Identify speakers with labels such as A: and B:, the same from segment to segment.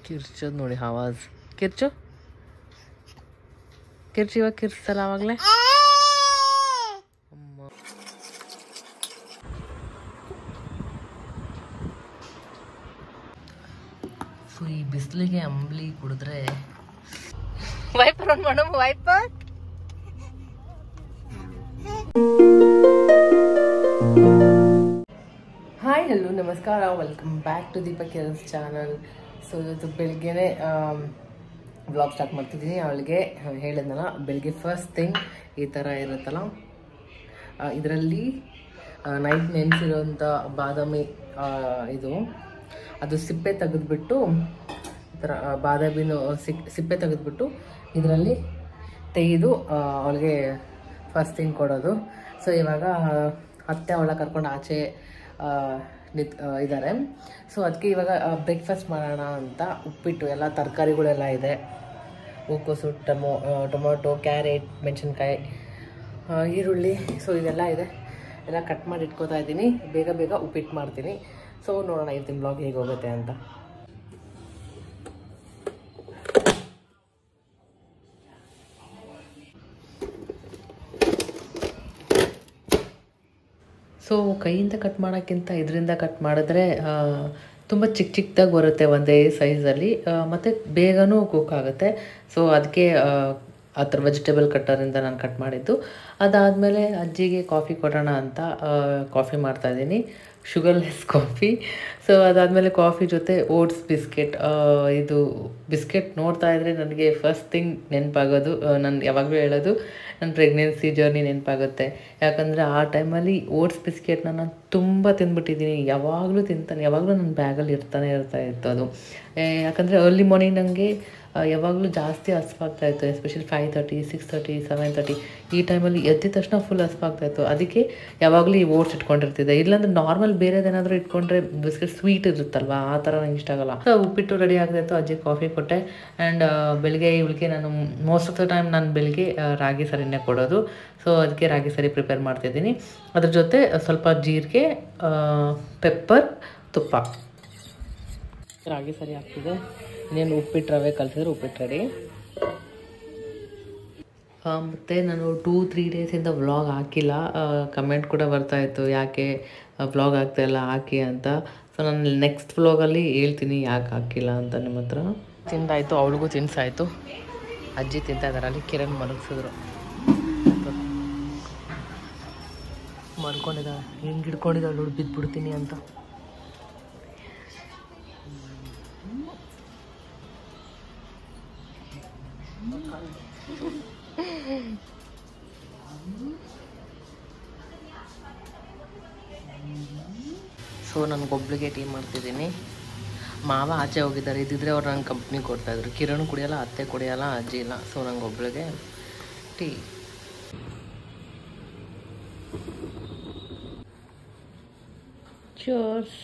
A: ಕಿರ್ಚೋದು ನೋಡಿ ಆವಾಜ್ ಕಿರ್ಚು ಕಿರ್ಚು ಇವಾಗ ಕಿರ್ಚಲ್ಲ ಆವಾಗಲೇ ಅಮ್ಮ ಸೊ ಈ ಬಿಸಿಲಿಗೆ ಅಂಬ್ಲಿ ಕುಡಿದ್ರೆ ವೈಪರ್ ಆನ್ ಮಾಡಮ್ ವೈಪರ್ ಹಾಯ್ ಹಲೋ ನಮಸ್ಕಾರ ವೆಲ್ಕಮ್ ಬ್ಯಾಕ್ ಟು ದೀಪಕ್ ಕೆಲ್ಸ್ ಚಾನಲ್ ಸೊ ಇವತ್ತು ಬೆಳಗ್ಗೆನೆ ಬ್ಲಾಗ್ ಸ್ಟಾರ್ಟ್ ಮಾಡ್ತಿದ್ದೀನಿ ಅವಳಿಗೆ ಹೇಳಿದ್ನಲ್ಲ ಬೆಳಗ್ಗೆ ಫಸ್ಟ್ ಥಿಂಗ್ ಈ ಥರ ಇರುತ್ತಲ್ಲ ಇದರಲ್ಲಿ ನೈಟ್ ನೆನೆಸಿರೋಂಥ ಬಾದಾಮಿ ಆ, ಇದು ಅದು ಸಿಪ್ಪೆ ತೆಗೆದ್ಬಿಟ್ಟು ಈ ಥರ ಆ, ಬಾದಾಮಿನ ಸಿಕ್ ಸಿಪ್ಪೆ ತೆಗೆದ್ಬಿಟ್ಟು ಇದರಲ್ಲಿ ತೆಗೆದು ಅವಳಿಗೆ ಫಸ್ಟ್ ಥಿಂಗ್ ಕೊಡೋದು ಸೊ ಇವಾಗ ಅತ್ತೆ ಅವಳ ಕರ್ಕೊಂಡು ಆಚೆ ಆ, ನಿತ್ ಇದ್ದಾರೆ ಸೊ ಅದಕ್ಕೆ ಇವಾಗ ಬ್ರೇಕ್ಫಾಸ್ಟ್ ಮಾಡೋಣ ಅಂತ ಉಪ್ಪಿಟ್ಟು ಎಲ್ಲ ತರಕಾರಿಗಳೆಲ್ಲ ಇದೆ ಹೂಕೋಸು ಟಮೊ ಆ, ಟೊಮೊಟೊ ಕ್ಯಾರೆಟ್ ಮೆಣಸಿನ್ಕಾಯಿ ಆ, ಈರುಳ್ಳಿ ಸೊ ಇದೆಲ್ಲ ಇದೆ ಎಲ್ಲ ಕಟ್ ಮಾಡಿ ಇಟ್ಕೋತಾ ಇದ್ದೀನಿ ಬೇಗ ಬೇಗ ಉಪ್ಪಿಟ್ಟು ಮಾಡ್ತೀನಿ ಸೊ ನೋಡೋಣ ಇವತ್ತಿನ ಬ್ಲಾಗ್ ಹೇಗೆ ಹೋಗುತ್ತೆ ಅಂತ ಸೊ ಕೈಯಿಂದ ಕಟ್ ಮಾಡೋಕ್ಕಿಂತ ಇದರಿಂದ ಕಟ್ ಮಾಡಿದ್ರೆ ತುಂಬ ಚಿಕ್ಕ ಚಿಕ್ಕದಾಗಿ ಬರುತ್ತೆ ಒಂದೇ ಸೈಜಲ್ಲಿ ಮತ್ತು ಬೇಗನೂ ಕುಕ್ ಆಗುತ್ತೆ ಸೊ ಅದಕ್ಕೆ ಆ ಥರ ವೆಜಿಟೇಬಲ್ ಕಟ್ಟರಿಂದ ನಾನು ಕಟ್ ಮಾಡಿದ್ದು ಅದಾದಮೇಲೆ ಅಜ್ಜಿಗೆ ಕಾಫಿ ಕೊಡೋಣ ಅಂತ ಕಾಫಿ ಮಾಡ್ತಾಯಿದ್ದೀನಿ ಶುಗರ್ಲೆಸ್ ಕಾಫಿ ಸೊ ಅದಾದಮೇಲೆ ಕಾಫಿ ಜೊತೆ ಓಟ್ಸ್ ಬಿಸ್ಕೆಟ್ ಇದು ಬಿಸ್ಕೆಟ್ ನೋಡ್ತಾ ಇದ್ರೆ ನನಗೆ ಫಸ್ಟ್ ಥಿಂಗ್ ನೆನಪಾಗೋದು ನಾನು ಯಾವಾಗಲೂ ಹೇಳೋದು ನನ್ನ ಪ್ರೆಗ್ನೆನ್ಸಿ ಜರ್ನಿ ನೆನಪಾಗುತ್ತೆ ಯಾಕಂದರೆ ಆ ಟೈಮಲ್ಲಿ ಓಟ್ಸ್ ಬಿಸ್ಕೆಟ್ನ ನಾನು ತುಂಬ ತಿಂದ್ಬಿಟ್ಟಿದ್ದೀನಿ ಯಾವಾಗಲೂ ತಿಂತಾನೆ ಯಾವಾಗಲೂ ನನ್ನ ಬ್ಯಾಗಲ್ಲಿ ಇರ್ತಾನೆ ಇರ್ತಾ ಇತ್ತು ಅದು ಏ, ಯಾಕಂದರೆ ಅರ್ಲಿ ಮಾರ್ನಿಂಗ್ ನನಗೆ ಯಾವಾಗಲೂ ಜಾಸ್ತಿ ಹಸ್ವಾಗ್ತಾ ಇತ್ತು especially five thirty six thirty seven thirty ಈ ಟೈಮಲ್ಲಿ ಎದ್ದಿದ ತಕ್ಷಣ ಫುಲ್ ಹಸ್ವಾಗ್ತಾ ಇತ್ತು ಅದಕ್ಕೆ ಯಾವಾಗಲೂ ಈ ಓಟ್ಸ್ ಇಟ್ಕೊಂಡಿರ್ತಿದ್ದೆ ಇಲ್ಲಾಂದ್ರೆ ನಾರ್ಮಲ್ ಬೇರೆದೇನಾದರೂ ಇಟ್ಕೊಂಡ್ರೆ ಬಿಸ್ಕೆಟ್ ಸ್ವೀಟ್ ಇರುತ್ತಲ್ವಾ ಆ ಥರ ನಂಗೆ ಇಷ್ಟ ಆಗಲ್ಲ ಸೊ ಉಪ್ಪಿಟ್ಟು ರೆಡಿ ಆಗ್ತಾಯಿತ್ತು ಅಜ್ಜಿ ಕಾಫಿ ಕೊಟ್ಟೆ ಆ್ಯಂಡ್ ಬೆಳಿಗ್ಗೆ ಇವಳಿಗೆ ನಾನು ಮೋಸ್ಟ್ ಆಫ್ ದ ಟೈಮ್ ನಾನು ಬೆಳಿಗ್ಗೆ ಆ, ರಾಗಿ ಸರಿನೇ ಕೊಡೋದು ಸೊ ಅದಕ್ಕೆ ರಾಗಿ ಸರಿ ಪ್ರಿಪೇರ್ ಮಾಡ್ತಿದ್ದೀನಿ ಅದ್ರ ಜೊತೆ ಸ್ವಲ್ಪ ಜೀರಿಗೆ ಪೆಪ್ಪರ್ ತುಪ್ಪ ರಾಗಿ ಸರಿ ಆಗ್ತಿದೆ ಇನ್ನೇನು ಉಪ್ಪಿಟ್ಟು ರವೆ ಕಲಿಸಿದ್ರೆ ಉಪ್ಪಿಟ್ಟು ರೆಡಿ ಮತ್ತು ನಾನು ಟೂ ತ್ರೀ ಡೇಸಿಂದ ವ್ಲಾಗ್ ಹಾಕಿಲ್ಲ ಕಮೆಂಟ್ ಕೂಡ ಬರ್ತಾ ಇತ್ತು ಯಾಕೆ ವ್ಲಾಗ್ ಆಗ್ತಾಯಿಲ್ಲ ಹಾಕಿ ಅಂತ ಸೊ ನಾನು ನೆಕ್ಸ್ಟ್ ವ್ಲಾಗಲ್ಲಿ ಹೇಳ್ತೀನಿ ಯಾಕೆ ಹಾಕಿಲ್ಲ ಅಂತ ನಿಮ್ಮ ಹತ್ರ ತಿಂದಾಯಿತು ಅವಳಿಗೂ ತಿನ್ಸಾಯಿತು ಅಜ್ಜಿ ತಿಂತಾ ಇದ್ದಾರೆ ಅಲ್ಲಿ ಕಿರಣ್ ಮಲಗಿಸಿದ್ರು ಮಲ್ಕೊಂಡಿದ್ದಾಳೆ ಹೆಂಗೆ ಹಿಡ್ಕೊಂಡಿದ್ದಾಳೆ ನೋಡಿ ಬಿದ್ದುಬಿಡ್ತೀನಿ ಅಂತ ಸೊ ನನಗೊಬ್ಳಿಗೆ ಟೀ ಮಾಡ್ತಿದ್ದೀನಿ ಮಾವ ಆಚೆ ಹೋಗಿದ್ದಾರೆ ಇದ್ದಿದ್ರೆ ಅವ್ರು ನಂಗೆ ಕಂಪ್ನಿ ಕೊಡ್ತಾಯಿದ್ರು ಕಿರಣ್ ಕುಡಿಯಲ್ಲ ಅತ್ತೆ ಕುಡಿಯಲ್ಲ ಅಜ್ಜಿ ಇಲ್ಲ ಸೊ ನಂಗೊಬ್ಳಿಗೆ ಟೀ ಚೋರ್ಸ್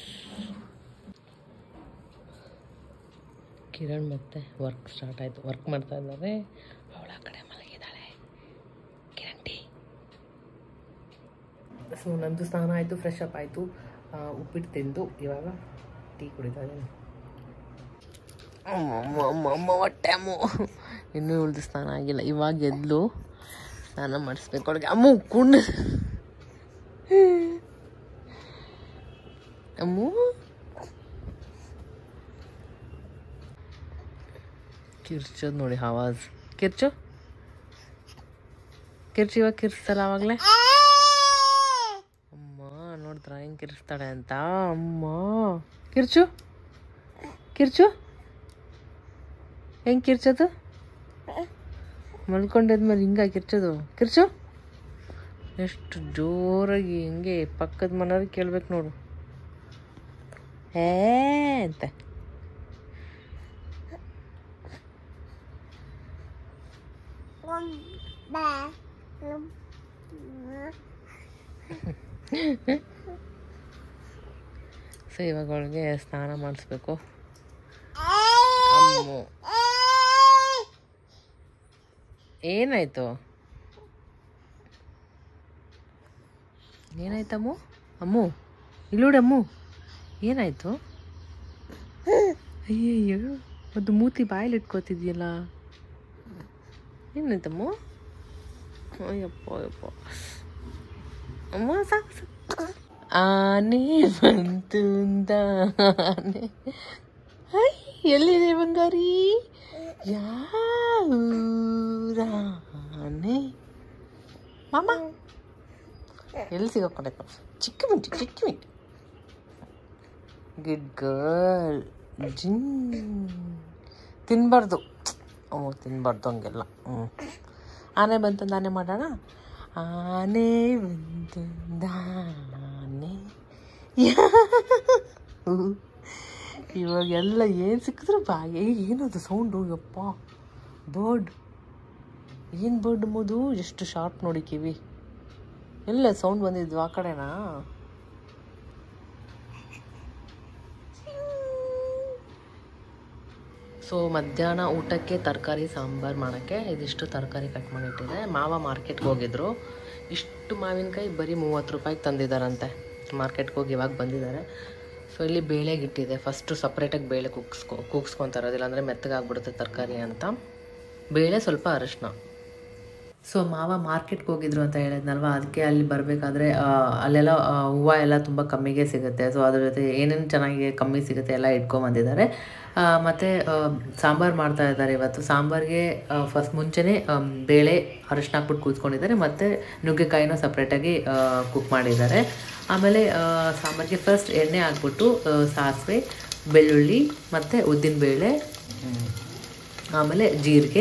A: ಕಿರಣ್ ಮತ್ತೆ ವರ್ಕ್ ಸ್ಟಾರ್ಟ್ ಆಯಿತು ವರ್ಕ್ ಮಾಡ್ತಾ ಇದ್ದಾರೆ ಅವಳ ಕಡೆ ಮಲಗಿದ್ದಾಳೆ ಕಿರಣ್ ಟೀ ಸೊ ನಂದು ಸ್ನಾನ ಆಯಿತು ಫ್ರೆಶ್ ಅಪ್ ಆಯಿತು ಉಪ್ಪಿಟ್ಟು ತಿಂದು ಇವಾಗ ಟೀ ಕುಡಿತಾ ಇದ್ದೀನಿ ಅಮ್ಮ ಅಮ್ಮ ಅಮ್ಮ ಹೊಟ್ಟೆ ಅಮ್ಮ ಇನ್ನೂ ಉಳ್ದು ಸ್ನಾನ ಆಗಿಲ್ಲ ಇವಾಗ ಎದ್ಲು ಸ್ನಾನ ಮಾಡಿಸ್ಬೇಕು ಅವಳಿಗೆ ಅಮ್ಮ ಕುಂಡು ಅಮ್ಮ ಕಿರ್ಚೋದು ನೋಡಿ ಆವಾಜ್ ಕಿರ್ಚು ಕಿರ್ಚು ಇವಾಗ ಕಿರ್ಚಲ್ಲ ಆವಾಗಲೇ ಅಮ್ಮ ನೋಡಿದ್ರ ಹೆಂಗೆ ಕಿರ್ಸ್ತಾಳೆ ಅಂತ ಅಮ್ಮ ಕಿರ್ಚು ಕಿರ್ಚು ಹೆಂಗೆ ಕಿರ್ಚೋದು ಮಲ್ಕೊಂಡಿದ್ಮೇಲೆ ಹಿಂಗ ಕಿರ್ಚೋದು ಕಿರ್ಚು ಎಷ್ಟು ಜೋರಾಗಿ ಹಿಂಗೆ ಪಕ್ಕದ ಮನೆಯವ್ರಿಗೆ ಕೇಳ್ಬೇಕು ನೋಡು ಏ ಅಂತ ಸೊ ಇವಾಗ ಅವಳಿಗೆ ಸ್ನಾನ ಮಾಡಿಸ್ಬೇಕು ಅಮ್ಮು ಏನಾಯ್ತು ಏನಾಯ್ತಮ್ಮು ಅಮ್ಮು ಇಲ್ಲೋಡಿ ಅಮ್ಮು ಏನಾಯ್ತು ಅಯ್ಯಯ್ಯೋ ಅದು ಮೂತಿ ಬಾಯಲ್ಲಿ ಇಟ್ಕೋತಿದ್ಯಲ್ಲ ಏನಾಯ್ತಮ್ಮ ಅಯ್ಯಪ್ಪ ಅಯ್ಯಪ್ಪ ಅಮ್ಮ ಸಾಕು ಸಾಕು. ಆನೆ ಬಂತು ಆನೆ ಹೈ ಎಲ್ಲಿದೆ ಬಂಗಾರಿ ಯಾನೆ ಮಾಮ ಎಲ್ಲಿ ಸಿಗಾಕೊಂಡೈತ ಚಿಕ್ಕ ಮಿಂಟಿ ಚಿಕ್ಕ ಮಿಂಟಿ ಗುಡ್ ಗರ್ಲ್ ಜಿನ್ ತಿನ್ಬಾರ್ದು ಓ ತಿನ್ಬಾರ್ದು ಹಂಗೆಲ್ಲ ಹ್ಞೂ ಆನೆ ಬಂತಂದು ಆನೆ ಮಾಡೋಣ ಆನೆ ಬಂತಂದ ಆನೆ ಯಾ- ಇವಾಗೆಲ್ಲ ಏನು ಸಿಕ್ಕಿದ್ರು ಬಾಯಿ ಏನದು ಸೌಂಡು ಯಪ್ಪ ಬರ್ಡ್ ಏನು ಬರ್ಡ್ ಎಂಬುದು ಎಷ್ಟು ಶಾರ್ಪ್ ನೋಡಿ ಕಿವಿ ಎಲ್ಲ ಸೌಂಡ್ ಬಂದಿದ್ವು ಆ ಕಡೆನಾ ಸೊ ಮಧ್ಯಾಹ್ನ ಊಟಕ್ಕೆ ತರಕಾರಿ ಸಾಂಬಾರು ಮಾಡೋಕ್ಕೆ ಇದಿಷ್ಟು ತರಕಾರಿ ಕಟ್ ಮಾಡಿಟ್ಟಿದೆ ಮಾವ ಮಾರ್ಕೆಟ್ಗೆ ಹೋಗಿದ್ರು ಇಷ್ಟು ಮಾವಿನಕಾಯಿ ಬರೀ ಮೂವತ್ತು ರೂಪಾಯಿಗೆ ತಂದಿದ್ದಾರಂತೆ ಮಾರ್ಕೆಟ್ಗೆ ಹೋಗಿ ಇವಾಗ ಬಂದಿದ್ದಾರೆ ಸೊ ಇಲ್ಲಿ ಬೇಳೆಗಿಟ್ಟಿದೆ ಫಸ್ಟು ಸಪ್ರೇಟಾಗಿ ಬೇಳೆ ಕುಗ್ಸ್ಕೊ ಕೂಗ್ಸ್ಕೊತಾರೆ ಇಲ್ಲಾಂದರೆ ಮೆತ್ತಗಾಗ್ಬಿಡುತ್ತೆ ತರಕಾರಿ ಅಂತ ಬೇಳೆ ಸ್ವಲ್ಪ ಅರಿಶಿನ ಸೊ ಮಾವ ಮಾರ್ಕೆಟ್ಗೆ ಹೋಗಿದ್ರು ಅಂತ ಹೇಳಿದ್ನಲ್ವ ಅದಕ್ಕೆ ಅಲ್ಲಿ ಬರಬೇಕಾದ್ರೆ ಅಲ್ಲೆಲ್ಲ ಆ, ಹೂವು ಎಲ್ಲ ತುಂಬ ಕಮ್ಮಿಗೆ ಸಿಗುತ್ತೆ ಸೊ ಅದ್ರ ಜೊತೆ ಏನೇನು ಚೆನ್ನಾಗಿ ಕಮ್ಮಿ ಸಿಗುತ್ತೆ ಎಲ್ಲ ಇಟ್ಕೊಂಬಂದಿದ್ದಾರೆ ಆ, ಮತ್ತು ಸಾಂಬಾರು ಮಾಡ್ತಾ ಇದ್ದಾರೆ ಇವತ್ತು ಸಾಂಬಾರಿಗೆ ಫಸ್ಟ್ ಮುಂಚೆನೇ ಆಮ್, ಬೇಳೆ ಅರಿಶಿನ ಹಾಕ್ಬಿಟ್ಟು ಕೂತ್ಕೊಂಡಿದ್ದಾರೆ ಮತ್ತು ನುಗ್ಗೆಕಾಯಿನ ಸಪ್ರೇಟಾಗಿ ಕುಕ್ ಮಾಡಿದ್ದಾರೆ ಆಮೇಲೆ ಆ, ಸಾಂಬಾರಿಗೆ ಫಸ್ಟ್ ಎಣ್ಣೆ ಹಾಕ್ಬಿಟ್ಟು ಆ, ಸಾಸಿವೆ ಬೆಳ್ಳುಳ್ಳಿ ಮತ್ತು ಉದ್ದಿನಬೇಳೆ ಆಮೇಲೆ ಜೀರಿಗೆ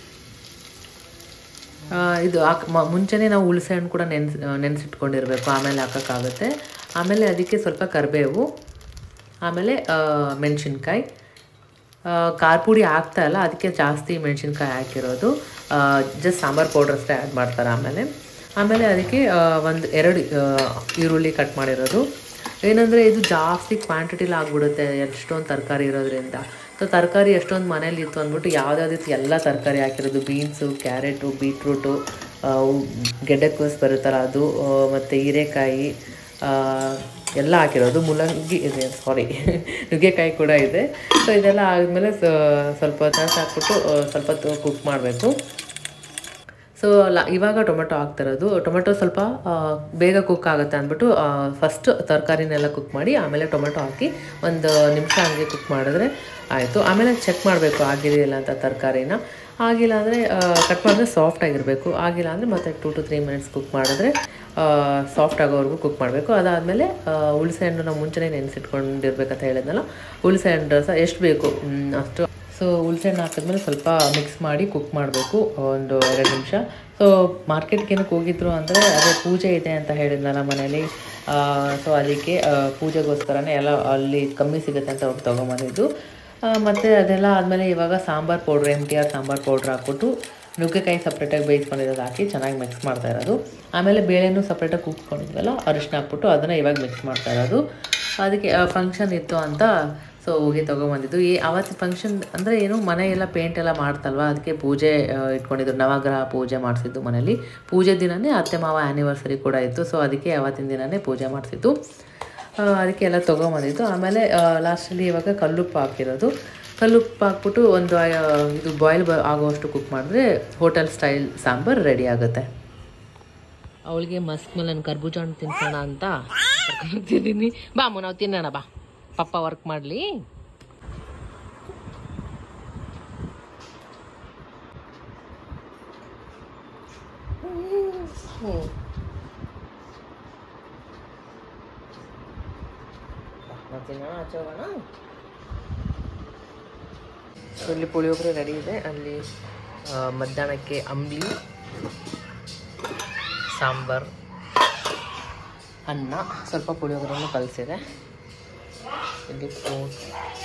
A: ಆ, ಇದು ಹಾಕ್ ಮ- ಮುಂಚೆನೇ ನಾವು ಹುಣಸೆ ಹಣ್ಣು ಕೂಡ ನೆನ್ಸ್ ನೆನೆಸಿಟ್ಕೊಂಡಿರ್ಬೇಕು ಆಮೇಲೆ ಹಾಕೋಕ್ಕಾಗುತ್ತೆ ಆಮೇಲೆ ಅದಕ್ಕೆ ಸ್ವಲ್ಪ ಕರಿಬೇವು ಆಮೇಲೆ ಮೆಣಸಿನ್ಕಾಯಿ ಖಾರ ಪುಡಿ ಹಾಕ್ತಾ ಇಲ್ಲ ಅದಕ್ಕೆ ಜಾಸ್ತಿ ಮೆಣಸಿನ್ಕಾಯಿ ಹಾಕಿರೋದು ಜಸ್ಟ್ ಸಾಂಬಾರು ಪೌಡ್ರ್ ಅಷ್ಟೇ ಆ್ಯಡ್ ಮಾಡ್ತಾರೆ ಆಮೇಲೆ ಆಮೇಲೆ ಅದಕ್ಕೆ ಒಂದು ಎರಡು ಆ, ಈರುಳ್ಳಿ ಕಟ್ ಮಾಡಿರೋದು ಏನಂದರೆ ಇದು ಜಾಸ್ತಿ ಕ್ವಾಂಟಿಟಿಲಿ ಆಗ್ಬಿಡುತ್ತೆ ಎಷ್ಟೊಂದು ತರಕಾರಿ ಇರೋದ್ರಿಂದ ಸೊ ತರಕಾರಿ ಎಷ್ಟೊಂದು ಮನೇಲಿ ಇತ್ತು ಅಂದ್ಬಿಟ್ಟು ಯಾವ್ದಾವ್ದಿತ್ತು ಎಲ್ಲ ತರಕಾರಿ ಹಾಕಿರೋದು ಬೀನ್ಸು ಕ್ಯಾರೆಟು ಬೀಟ್ರೂಟು ಗೆಡ್ಡೆಕೋಸು ಬರುತ್ತಲ್ಲ ಅದು ಆ, ಮತ್ತು ಹೀರೆಕಾಯಿ ಆ, ಎಲ್ಲ ಹಾಕಿರೋದು ಮುಲ್ಲಂಗಿ ಇದೆ ಸಾರಿ ನುಗ್ಗೆಕಾಯಿ ಕೂಡ ಇದೆ ಸೊ ಇದೆಲ್ಲ ಆದಮೇಲೆ ಸ್ವಲ್ಪ ಹೊತ್ತು ಹಾಕ್ಬಿಟ್ಟು ಆ, ಸ್ವಲ್ಪ ಹೊತ್ತು ಕುಕ್ ಮಾಡಬೇಕು ಸೊ ಲ ಇವಾಗ ಟೊಮೆಟೊ ಹಾಕ್ತಿರೋದು ಟೊಮೆಟೊ ಸ್ವಲ್ಪ ಆ, ಬೇಗ ಕುಕ್ ಆಗುತ್ತೆ ಅಂದ್ಬಿಟ್ಟು ಫಸ್ಟ್ ತರಕಾರಿನೆಲ್ಲ ಕುಕ್ ಮಾಡಿ ಆಮೇಲೆ ಟೊಮೆಟೊ ಹಾಕಿ ಒಂದು ನಿಮಿಷ ಹಂಗೆ ಕುಕ್ ಮಾಡಿದ್ರೆ ಆಯಿತು ಆಮೇಲೆ ಚೆಕ್ ಮಾಡಬೇಕು ಆಗಿದೆಯಲ್ಲ ಅಂತ ತರಕಾರಿನ ಆಗಿಲ್ಲ ಅಂದರೆ ಕಟ್ ಮಾಡಿದ್ರೆ ಸಾಫ್ಟ್ ಆಗಿರಬೇಕು ಆಗಿಲ್ಲ ಅಂದರೆ ಮತ್ತೆ two to three minutes cook ಮಾಡಿದ್ರೆ ಸಾಫ್ಟ್ ಆಗೋವರೆಗೂ ಕುಕ್ ಮಾಡಬೇಕು ಅದಾದಮೇಲೆ ಹುಣಸೆ ಹಣ್ಣು ನಾವು ಮುಂಚೆನೇ ನೆನೆಸಿಟ್ಕೊಂಡಿರ್ಬೇಕಂತ ಹೇಳಿದ್ನಲ್ಲ ಹುಣಸೆ ಹಣ್ಣು ರಸ ಎಷ್ಟು ಬೇಕು ಮ್, ಅಷ್ಟು ಸೊ ಹುಳ್ಸೆಹಣ್ಣು ಹಾಕಿದ್ಮೇಲೆ ಸ್ವಲ್ಪ ಮಿಕ್ಸ್ ಮಾಡಿ ಕುಕ್ ಮಾಡಬೇಕು ಒಂದು ಎರಡು ನಿಮಿಷ ಸೊ ಮಾರ್ಕೆಟ್ಗೆ ಏನಕ್ಕೆ ಹೋಗಿದ್ರು ಅಂದರೆ ಅದೇ ಪೂಜೆ ಇದೆ ಅಂತ ಹೇಳಿದ್ನಲ್ಲ ಮನೇಲಿ ಸೊ ಅದಕ್ಕೆ ಆ, ಪೂಜೆಗೋಸ್ಕರನೇ ಎಲ್ಲ ಅಲ್ಲಿ ಕಮ್ಮಿ ಸಿಗುತ್ತೆ ಅಂತ ಹೋಗಿ ತೊಗೊಂಬಂದಿದ್ದು ಆ, ಮತ್ತು ಅದೆಲ್ಲ ಆದಮೇಲೆ ಇವಾಗ sambar powder M T R sambar powder ಹಾಕ್ಬಿಟ್ಟು ನುಗ್ಗೆಕಾಯಿ ಸಪ್ರೇಟಾಗಿ ಬೇಯಿಸ್ಕೊಂಡಿರೋದು ಹಾಕಿ ಚೆನ್ನಾಗಿ ಮಿಕ್ಸ್ ಮಾಡ್ತಾ ಇರೋದು ಆಮೇಲೆ ಬೇಳೆನೂ ಸಪ್ರೇಟಾಗಿ ಕೂಗ್ಕೊಂಡಿದ್ವಲ್ಲ ಅರಿಶಿನ ಹಾಕ್ಬಿಟ್ಟು ಅದನ್ನು ಇವಾಗ ಮಿಕ್ಸ್ ಮಾಡ್ತಾ ಇರೋದು ಅದಕ್ಕೆ ಫಂಕ್ಷನ್ ಇತ್ತು ಅಂತ ಸೊ ಹೋಗಿ ತೊಗೊಂಬಂದಿದ್ದು ಈ ಅವತ್ತು ಫಂಕ್ಷನ್ ಅಂದರೆ ಏನು ಮನೆ ಎಲ್ಲ ಪೇಂಟ್ ಎಲ್ಲ ಮಾಡ್ತಲ್ವ ಅದಕ್ಕೆ ಪೂಜೆ ಆ, ಇಟ್ಕೊಂಡಿದ್ರು ನವಗ್ರಹ ಪೂಜೆ ಮಾಡಿಸಿದ್ದು ಮನೇಲಿ ಪೂಜೆ ದಿನವೇ ಅತ್ತೆ ಮಾವ ಆ್ಯನಿವರ್ಸರಿ ಕೂಡ ಇತ್ತು ಸೊ ಅದಕ್ಕೆ ಅವತ್ತಿನ ದಿನವೇ ಪೂಜೆ ಮಾಡಿಸಿದ್ದು ಅದಕ್ಕೆ ಎಲ್ಲ ತೊಗೊಂಬಂದಿದ್ದು ಆಮೇಲೆ ಲಾಸ್ಟಲ್ಲಿ ಇವಾಗ ಕಲ್ಲುಪ್ಪು ಹಾಕಿರೋದು ಕಲ್ಲುಪ್ಪು ಹಾಕ್ಬಿಟ್ಟು ಒಂದು ಆ, ಇದು ಬಾಯ್ಲ್ ಬ ಆಗೋವಷ್ಟು ಕುಕ್ ಮಾಡಿದ್ರೆ ಹೋಟೆಲ್ ಸ್ಟೈಲ್ ಸಾಂಬಾರು ರೆಡಿ ಆಗುತ್ತೆ ಅವಳಿಗೆ ಮಸ್ಕ್ ಮಲನ್ ಕರ್ಬೂಜ ಹಣ್ಣು ತಿನ್ಸೋಣ ಅಂತ ಕರ್ಕೊಂಡ್ತಿದ್ದೀನಿ ಬಾ ಅಮ್ಮ ನಾವು ತಿನ್ನೋಣ ಬಾ ಪಪ್ಪ ವರ್ಕ್ ಮಾಡಲಿ ತಿನ್ನೋಣ ಆಚೆ ಹೋಗೋಣ ಸೊ ಇಲ್ಲಿ ಪುಳಿಯೋಗರೆ ರೆಡಿ ಇದೆ ಅಲ್ಲಿ ಆ, ಮಧ್ಯಾಹ್ನಕ್ಕೆ ಅಂಬ್ಲಿ ಸಾಂಬಾರ್ ಅನ್ನ ಸ್ವಲ್ಪ ಪುಳಿಯೋಗರೆನೂ ಕಲಿಸಿದೆ ಇಲ್ಲಿ ಫ್ರೂಟ್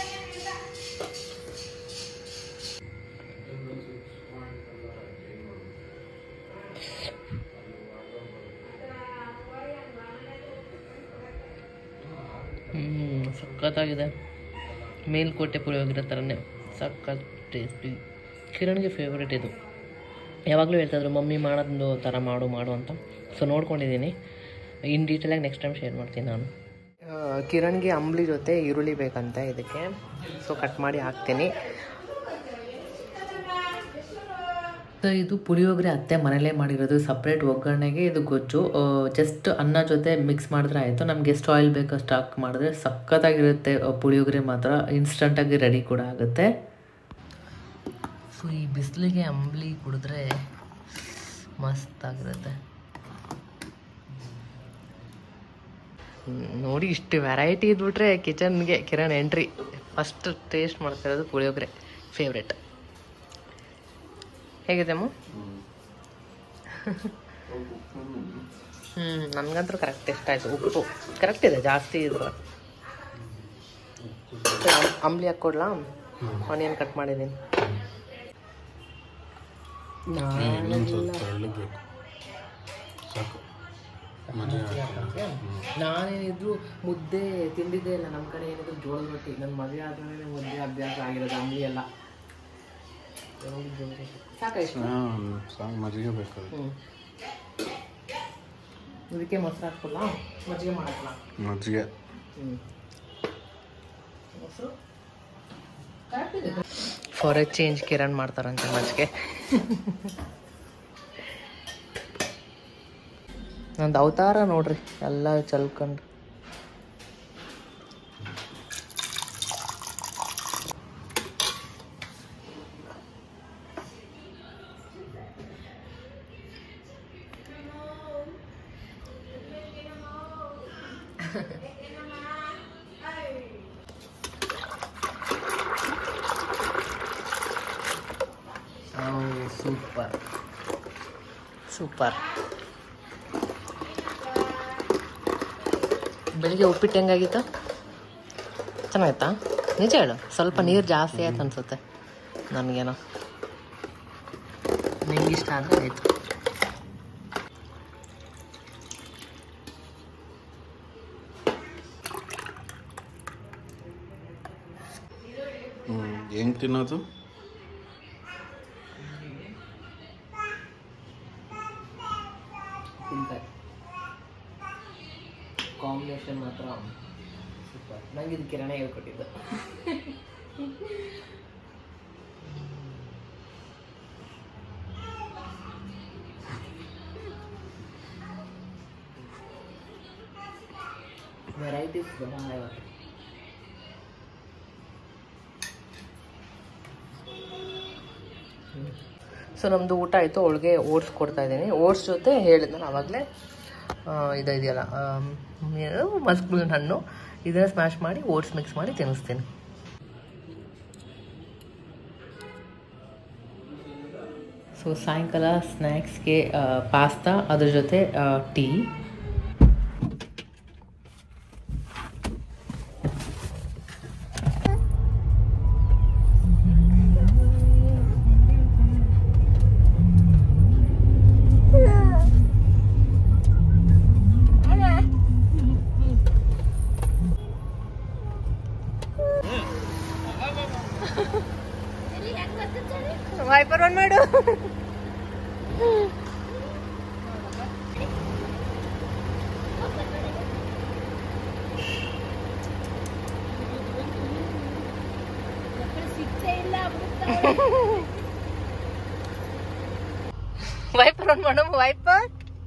A: ಹ್ಞೂ ಸಖತ್ತಾಗಿದೆ ಮೇಲ್ಕೋಟೆ ಪುಳಿಯೋಗರೆ ಥರನೇ ಸಖತ್ ಟೇಸ್ಟಿ ಕಿರಣ್ಗೆ ಫೇವ್ರೇಟ್ ಇದು ಯಾವಾಗಲೂ ಹೇಳ್ತಾಯಿದ್ರು ಮಮ್ಮಿ ಮಾಡೋದು ಥರ ಮಾಡು ಮಾಡು ಅಂತ ಸೊ ನೋಡ್ಕೊಂಡಿದ್ದೀನಿ ಇನ್ ಡೀಟೇಲಾಗಿ ನೆಕ್ಸ್ಟ್ ಟೈಮ್ ಶೇರ್ ಮಾಡ್ತೀನಿ ನಾನು ಕಿರಣ್ಗೆ ಅಂಬ್ಲಿ ಜೊತೆ ಈರುಳ್ಳಿ ಬೇಕಂತೆ ಇದಕ್ಕೆ ಸೊ ಕಟ್ ಮಾಡಿ ಹಾಕ್ತೀನಿ ಸೊ ಇದು ಪುಳಿಯೋಗರೆ ಅತ್ತೆ ಮನೇಲೇ ಮಾಡಿರೋದು ಸಪ್ರೇಟ್ ಒಗ್ಗರಣೆಗೆ ಇದು ಗೊಜ್ಜು ಜಸ್ಟ್ ಅನ್ನ ಜೊತೆ ಮಿಕ್ಸ್ ಮಾಡಿದ್ರೆ ಆಯಿತು ನಮ್ಗೆ ಎಷ್ಟು ಆಯಿಲ್ ಬೇಕೋ ಅಷ್ಟು ಹಾಕಿ ಮಾಡಿದ್ರೆ ಸಖತ್ತಾಗಿರುತ್ತೆ ಆ, ಪುಳಿಯೋಗರೆ ಮಾತ್ರ ಇನ್ಸ್ಟಂಟಾಗಿ ರೆಡಿ ಕೂಡ ಆಗುತ್ತೆ ಸೊ ಈ ಬಿಸಿಲಿಗೆ ಅಂಬ್ಲಿ ಕುಡಿದ್ರೆ ಮಸ್ತಾಗಿರುತ್ತೆ ಹ್ಮ್, ನೋಡಿ ಇಷ್ಟು ವೆರೈಟಿ ಇದ್ಬಿಟ್ರೆ ಕಿಚನ್ಗೆ ಕಿರಣ್ ಎಂಟ್ರಿ ಫಸ್ಟ್ ಟೇಸ್ಟ್ ಮಾಡ್ತಾ ಇರೋದು ಪುಳಿಯೋಗರೆ ಫೇವ್ರೆಟ್ ಹೇಗಿದೆ ಅಮ್ಮ ಹ್ಞೂ ನನಗಂತೂ ಕರೆಕ್ಟ್ ಇಷ್ಟ ಆಯಿತು ಉಪ್ಪು ಕರೆಕ್ಟ್ ಇದೆ ಜಾಸ್ತಿ ಇದ್ರು ಅಂಬ್ಲಿ ಹಾಕ್ಕೊಡ್ಲಾ ಆನಿಯನ್ ಕಟ್ ಮಾಡಿದ್ದೀನಿ ನಾನೇನಿದ್ರು ಮುದ್ದೆ ತಿಂದಿದ್ದೇ ಇಲ್ಲ ನಮ್ಮ ಕಡೆ ಏನಿದ್ರು ಜೋಳದ ರೊಟ್ಟಿ ನನ್ನ ಮದುವೆ ಆದ್ಮೇಲೆ ಮುದ್ದೆ ಅಭ್ಯಾಸ ಆಗಿರೋದು ಅಂಬ್ಲಿ ಎಲ್ಲ ಯಾವಾಗ್ಲೂ ಜೋಳದ ರೊಟ್ಟಿ. ಸಾಕಾ ಇಷ್ಟು
B: ಸಾಂಗ್ ಮಜ್ಜಿಗೆ ಬೇಕು
A: ಹ್ಞೂ ಇದಕ್ಕೆ ಮೊಸರು ಹಾಕ್ಕೊಳ್ಳ ಮಜ್ಜಿಗೆ ಮಾಡಕ್ಕಲ್ಲ
B: ಮಜ್ಜಿಗೆ
A: ಹ್ಞೂ ಮೊಸರು ಫಾರ್ ಎ ಚೇಂಜ್ ಕಿರಣ್ ಮಾಡ್ತಾರಂತೆ ಮಜ್ಜಿಗೆ ನಂದು ಅವತಾರ ನೋಡ್ರಿ ಎಲ್ಲ ಚಲ್ಕೊಂಡು ಸೂಪರ್ ಸೂಪರ್ ಬೆಳಿಗ್ಗೆ ಉಪ್ಪಿಟ್ಟು ಹೆಂಗಾಗಿತ್ತು ಚೆನ್ನಾಗಿತ್ತಾ ನಿಜ ಹೇಳು ಸ್ವಲ್ಪ ನೀರು ಜಾಸ್ತಿ ಆಯ್ತು ಅನ್ಸುತ್ತೆ ನನಗೇನೋ ನಿಂಗೆ ಇಷ್ಟ ಆದರೆ ಆಯಿತು
B: ಹ್ಞೂ ಹೆಂಗೆ ತಿನ್ನೋದು
A: ಉಪ್ಪಿನಕಾಯಿ ಕಾಂಬಿನೇಷನ್ ಮಾತ್ರ ಸೂಪರ್ ನಂಗೆ ಇದು ಕಿರಣ ಹೇಳ್ಕೊಟ್ಟಿದ್ದು ವೆರೈಟೀಸ್ ಭಾಳ ಇವತ್ತು ಸೊ ನಮ್ಮದು ಊಟ ಆಯಿತು ಅವಳಿಗೆ ಓಟ್ಸ್ ಕೊಡ್ತಾ ಇದ್ದೀನಿ ಓಟ್ಸ್ ಜೊತೆ ಹೇಳಿದ್ ನಾನು ಆವಾಗಲೇ ಇದು ಇದೆಯಲ್ಲ ಮಸ್ಕ್ ಹಣ್ಣು ಇದನ್ನ ಸ್ಮ್ಯಾಶ್ ಮಾಡಿ ಓಟ್ಸ್ ಮಿಕ್ಸ್ ಮಾಡಿ ತಿನ್ನಿಸ್ತೀನಿ ಸೊ ಸಾಯಂಕಾಲ ಸ್ನ್ಯಾಕ್ಸ್ಗೆ ಪಾಸ್ತಾ ಅದ್ರ ಜೊತೆ ಟೀ ವೈಪರ್ ಆನ್ ಮಾಡು ವೈಪರ್ ಆನ್ ಮಾಡು ವೈಪರ್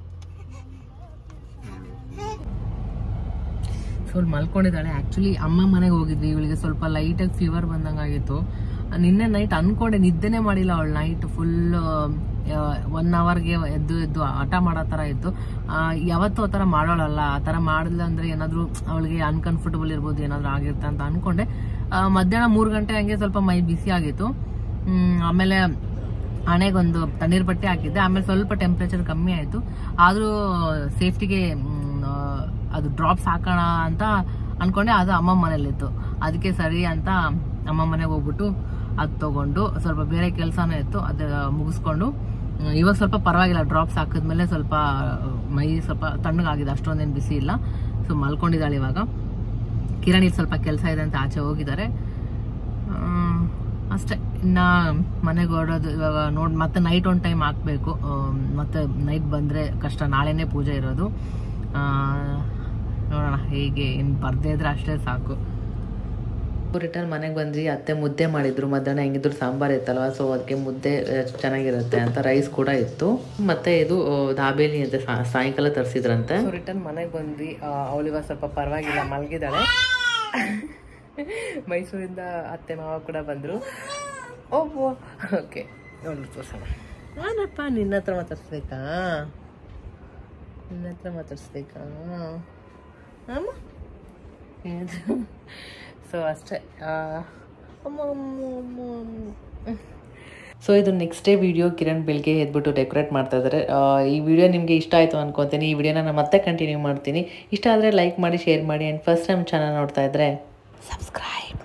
A: ಸ್ವಲ್ಪ ಮಲ್ಕೊಂಡಿದ್ದಾಳೆ ಆ್ಯಕ್ಚುಲಿ ಅಮ್ಮ ಮನೆಗೆ ಹೋಗಿದ್ವಿ ಇವಳಿಗೆ ಸ್ವಲ್ಪ ಲೈಟಾಗಿ ಫೀವರ್ ಬಂದಂಗಾಗಿತ್ತು ನಿನ್ನೆ ನೈಟ್ ಅನ್ಕೊಂಡೆ ನಿದ್ದೆನೇ ಮಾಡಿಲ್ಲ ಅವಳು ನೈಟ್ ಫುಲ್ ಒನ್ ಅವರ್ಗೆ ಎದ್ದು ಎದ್ದು ಆಟ ಮಾಡೋ ಥರ ಇತ್ತು ಆ, ಯಾವತ್ತೂ ಆ ಥರ ಮಾಡೋಳಲ್ಲ ಆ ಥರ ಮಾಡಿಲ್ಲ ಅಂದರೆ ಏನಾದರೂ ಅವಳಿಗೆ ಅನ್ಕಂಫರ್ಟಬಲ್ ಇರ್ಬೋದು ಏನಾದರೂ ಆಗಿರುತ್ತೆ ಅಂತ ಅನ್ಕೊಂಡೆ ಆ, ಮಧ್ಯಾಹ್ನ ಮೂರು ಗಂಟೆ ಹಂಗೆ ಸ್ವಲ್ಪ ಮೈ ಬಿಸಿ ಆಗಿತ್ತು ಹ್ಮ್, ಆಮೇಲೆ ಹಣೆಗೊಂದು ತಣ್ಣೀರ್ ಬಟ್ಟೆ ಹಾಕಿದ್ದೆ ಆಮೇಲೆ ಸ್ವಲ್ಪ ಟೆಂಪ್ರೇಚರ್ ಕಮ್ಮಿ ಆಯಿತು ಆದರೂ ಸೇಫ್ಟಿಗೆ ಅದು ಡ್ರಾಪ್ಸ್ ಹಾಕೋಣ ಅಂತ ಅನ್ಕೊಂಡೆ ಅದು ಅಮ್ಮ ಮನೇಲಿತ್ತು ಅದಕ್ಕೆ ಸರಿ ಅಂತ ಅಮ್ಮ ಮನೆಗೆ ಹೋಗ್ಬಿಟ್ಟು ಅದು ತಗೊಂಡು ಸ್ವಲ್ಪ ಬೇರೆ ಕೆಲಸನೂ ಇತ್ತು ಅದು ಮುಗಿಸ್ಕೊಂಡು ಹ್ಮ್, ಇವಾಗ ಸ್ವಲ್ಪ ಪರವಾಗಿಲ್ಲ ಡ್ರಾಪ್ಸ್ ಹಾಕಿದ್ಮೇಲೆ ಸ್ವಲ್ಪ ಮೈ ಸ್ವಲ್ಪ ತಣ್ಣಗಾಗಿದೆ ಅಷ್ಟೊಂದೇನು ಬಿಸಿ ಇಲ್ಲ ಸೊ ಮಲ್ಕೊಂಡಿದ್ದಾಳೆ ಇವಾಗ ಕಿರಣ್ ಇಲ್ಲಿ ಸ್ವಲ್ಪ ಕೆಲಸ ಇದೆ ಅಂತ ಆಚೆ ಹೋಗಿದ್ದಾರೆ ಆಮ್, ಅಷ್ಟೇ ಇನ್ನ ಮನೆಗೆ ಹೊರಡೋದು ಇವಾಗ ನೋಡಿ ಮತ್ತೆ ನೈಟ್ ಒಂದು ಟೈಮ್ ಹಾಕಬೇಕು ಮತ್ತೆ ನೈಟ್ ಬಂದರೆ ಕಷ್ಟ ನಾಳೆನೇ ಪೂಜೆ ಇರೋದು ಆ, ನೋಡೋಣ ಹೇಗೆ ಇನ್ನು ಬರ್ದೇ ಇದ್ರೆ ಅಷ್ಟೇ ಸಾಕು ರಿಟರ್ನ್ ಮನೆಗೆ ಬಂದ್ವಿ ಅತ್ತೆ ಮುದ್ದೆ ಮಾಡಿದ್ರು ಮಧ್ಯಾಹ್ನ ಹೆಂಗಿದ್ರು ಸಾಂಬಾರು ಇತ್ತಲ್ವ ಸೊ ಅದಕ್ಕೆ ಮುದ್ದೆ ಆ, ಚೆನ್ನಾಗಿರುತ್ತೆ ಅಂತ ರೈಸ್ ಕೂಡ ಇತ್ತು ಮತ್ತೆ ಇದು ಆ, ದಾಬೇಲಿ ಅಂತ ಸಾ- ಸಾಯಂಕಾಲ ತರಿಸಿದ್ರಂತೆ ರಿಟರ್ನ್ ಮನೆಗೆ ಬಂದ್ವಿ ಅವಳಿವ ಸ್ವಲ್ಪ ಪರವಾಗಿಲ್ಲ ಮಲಗಿದ್ದಾಳೆ ಮೈಸೂರಿಂದ ಅತ್ತೆ ಮಾವ ಕೂಡ ಬಂದರು ಓಹೋ ಓಕೆ ನೋಡಿ ತೋರ್ಸೋಣ ನಾನಪ್ಪ ನಿನ್ನ ಹತ್ರ ಮಾತಾಡ್ಸ್ಬೇಕಾ ನಿನ್ನ ಹತ್ರ ಮಾತಾಡ್ಸ್ಬೇಕಾ ಅಮ್ಮ ಸೊ ಅಷ್ಟೇ ಆ, ಅಮ್ಮ ಅಮ್ಮ ಅಮ್ಮ ಅಮ್ಮ ಸೊ ಇದು ನೆಕ್ಸ್ಟ್ ಡೇ ವಿಡಿಯೋ ಕಿರಣ್ ಬೆಳಗ್ಗೆ ಎದ್ಬಿಟ್ಟು ಡೆಕೋರೇಟ್ ಮಾಡ್ತಾ ಇದ್ದಾರೆ ಆ, ಈ ವಿಡಿಯೋ ನಿಮಗೆ ಇಷ್ಟ ಆಯಿತು ಅನ್ಕೊತೀನಿ ಈ ವಿಡಿಯೋನ ನಾನು ಮತ್ತೆ ಕಂಟಿನ್ಯೂ ಮಾಡ್ತೀನಿ ಇಷ್ಟ ಆದರೆ ಲೈಕ್ ಮಾಡಿ ಶೇರ್ ಮಾಡಿ ಆ್ಯಂಡ್ ಫಸ್ಟ್ ಟೈಮ್ ಚಾನಲ್ ನೋಡ್ತಾ ಇದ್ದರೆ ಸಬ್ಸ್ಕ್ರೈಬ್